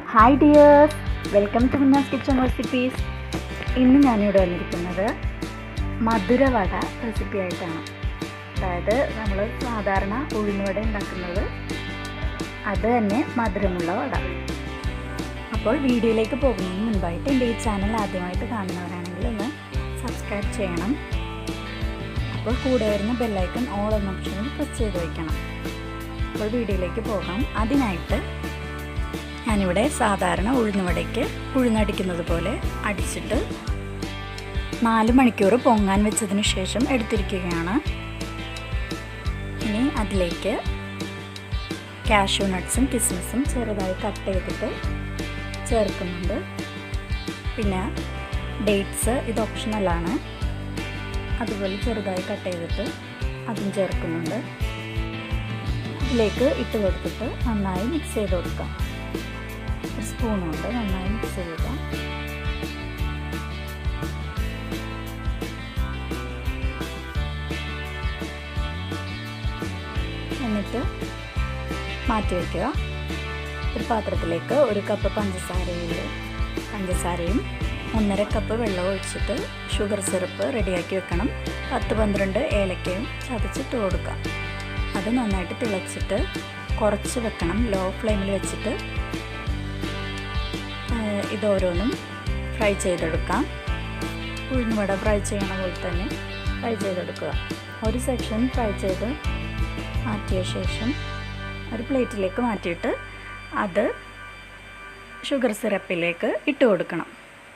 hi dears welcome to Minna's kitchen recipes ഇന്ന് ഞാനിവിടെ വന്നിരിക്കുന്നത് മധുരവട റെസിപ്പി ആയിട്ടാണ് അതായത് നമ്മൾ സാധാരണ ഉഴുന്നുവട ഉണ്ടാക്കുന്നത് അത് തന്നെ മധുരമുള്ള വട അപ്പോൾ വീഡിയോയിലേക്ക് പോകുന്നതിന് മുൻപായിട്ട് എൻ്റെ ഈ ചാനൽ ആദ്യമായിട്ട് കാണുന്നവരാണെങ്കിൽ ഒന്ന് സബ്സ്ക്രൈബ് ചെയ്യണം അപ്പോൾ കൂടെ വരുന്ന ബെല്ലൈക്കൺ ഓൾ എന്ന ഓപ്ഷനിൽ പ്രസ് ചെയ്ത് വയ്ക്കണം അപ്പോൾ വീഡിയോയിലേക്ക് പോകാം അതിനായിട്ട് ഞാനിവിടെ സാധാരണ ഉഴുന്നുവടയ്ക്ക് ഉഴുന്നടിക്കുന്നത് പോലെ അടിച്ചിട്ട് നാല് മണിക്കൂർ പൊങ്ങാൻ വെച്ചതിന് ശേഷം എടുത്തിരിക്കുകയാണ് ഇനി അതിലേക്ക് കാഷ്യൂ നട്ട്സും കിസ്മിസും ചെറുതായി കട്ട് ചെയ്തിട്ട് ചേർക്കുന്നുണ്ട് പിന്നെ ഡേറ്റ്സ് ഇത് ഓപ്ഷണലാണ് അതുപോലെ ചെറുതായി കട്ട് ചെയ്തിട്ട് അതും ചേർക്കുന്നുണ്ട് ഇതിലേക്ക് ഇട്ട് കൊടുത്തിട്ട് നന്നായി മിക്സ് ചെയ്ത് കൊടുക്കാം ഒരു സ്പൂൺ കൊണ്ട് നന്നായി മിക്സ് ചെയ്യുക എന്നിട്ട് മാറ്റി വയ്ക്കുക ഒരു പാത്രത്തിലേക്ക് ഒരു കപ്പ് പഞ്ചസാരയിൽ പഞ്ചസാരയും ഒന്നര കപ്പ് വെള്ളം ഒഴിച്ചിട്ട് ഷുഗർ സിറപ്പ് റെഡിയാക്കി വെക്കണം പത്ത് പന്ത്രണ്ട് ഏലക്കയും ചതച്ചിട്ട് കൊടുക്കാം അത് നന്നായിട്ട് തിളച്ചിട്ട് കുറച്ച് വെക്കണം ലോ ഫ്ലെയിമിൽ വെച്ചിട്ട് ഇതോരോന്നും ഫ്രൈ ചെയ്തെടുക്കാം ഉഴുന്നുവട ഫ്രൈ ചെയ്യണ പോലെ തന്നെ ഫ്രൈ ചെയ്തെടുക്കുക ഒരു സെക്ഷൻ ഫ്രൈ ചെയ്ത് മാറ്റിയ ശേഷം ഒരു പ്ലേറ്റിലേക്ക് മാറ്റിയിട്ട് അത് ഷുഗർ സിറപ്പിലേക്ക് ഇട്ട് കൊടുക്കണം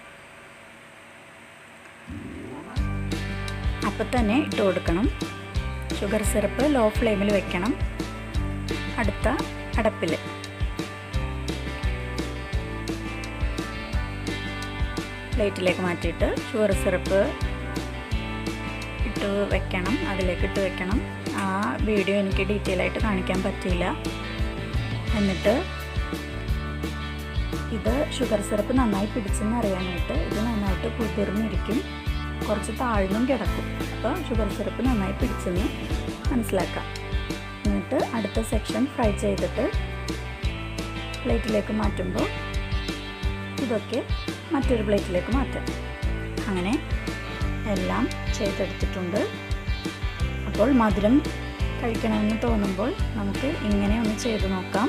അപ്പം തന്നെ ഇട്ട് കൊടുക്കണം ഷുഗർ സിറപ്പ് ലോ ഫ്ലെയിമിൽ വെക്കണം അടുത്ത അടപ്പിൽ പ്ലേറ്റിലേക്ക് മാറ്റിയിട്ട് ഷുഗർ സിറപ്പ് ഇട്ട് വെക്കണം അതിലേക്ക് ഇട്ട് വെക്കണം ആ വീഡിയോ എനിക്ക് ഡീറ്റെയിൽ ആയിട്ട് കാണിക്കാൻ പറ്റിയില്ല എന്നിട്ട് ഇത് ഷുഗർ സിറപ്പ് നന്നായി പിടിച്ചെന്ന് അറിയാനായിട്ട് ഇത് നന്നായിട്ട് കുതിർന്നിരിക്കും കുറച്ച് താഴ്ന്നും കിടക്കും അപ്പോൾ ഷുഗർ സിറപ്പ് നന്നായി പിടിച്ചെന്ന് മനസ്സിലാക്കാം എന്നിട്ട് അടുത്ത സെക്ഷൻ ഫ്രൈ ചെയ്തിട്ട് പ്ലേറ്റിലേക്ക് മാറ്റുമ്പോൾ ഇതൊക്കെ മറ്റൊരു പ്ലേറ്റിലേക്ക് മാറ്റാം അങ്ങനെ എല്ലാം ചെയ്തെടുത്തിട്ടുണ്ട് അപ്പോൾ മധുരം കഴിക്കണമെന്ന് തോന്നുമ്പോൾ നമുക്ക് ഇങ്ങനെ ഒന്ന് ചെയ്ത് നോക്കാം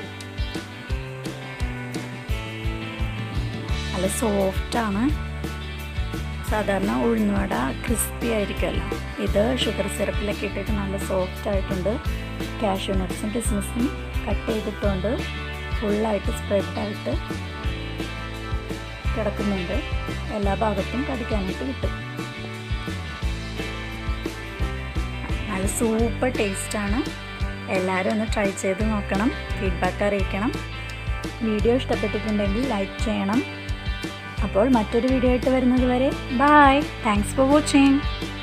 നല്ല സോഫ്റ്റാണ് സാധാരണ ഉഴുന്നുവട ക്രിസ്പി ആയിരിക്കുമല്ലോ ഇത് ഷുഗർ സിറപ്പിലൊക്കെ ഇട്ടിട്ട് നല്ല സോഫ്റ്റ് ആയിട്ടുണ്ട് കാഷ്യൂ നട്ട്സും കിസ്മിസും കട്ട് ചെയ്തിട്ടുണ്ട് ഫുള്ളായിട്ട് സ്പ്രെഡായിട്ട് കിടക്കുന്നുണ്ട് എല്ലാ ഭാഗത്തും കടിക്കാനായിട്ട് കിട്ടും നല്ല സൂപ്പർ ടേസ്റ്റാണ് എല്ലാവരും ഒന്ന് ട്രൈ ചെയ്ത് നോക്കണം ഫീഡ്ബാക്ക് അറിയിക്കണം വീഡിയോ ഇഷ്ടപ്പെട്ടിട്ടുണ്ടെങ്കിൽ ലൈക്ക് ചെയ്യണം അപ്പോൾ മറ്റൊരു വീഡിയോ ആയിട്ട് വരുന്നത് വരെ ബായ് താങ്ക്സ് ഫോർ വാച്ചിങ്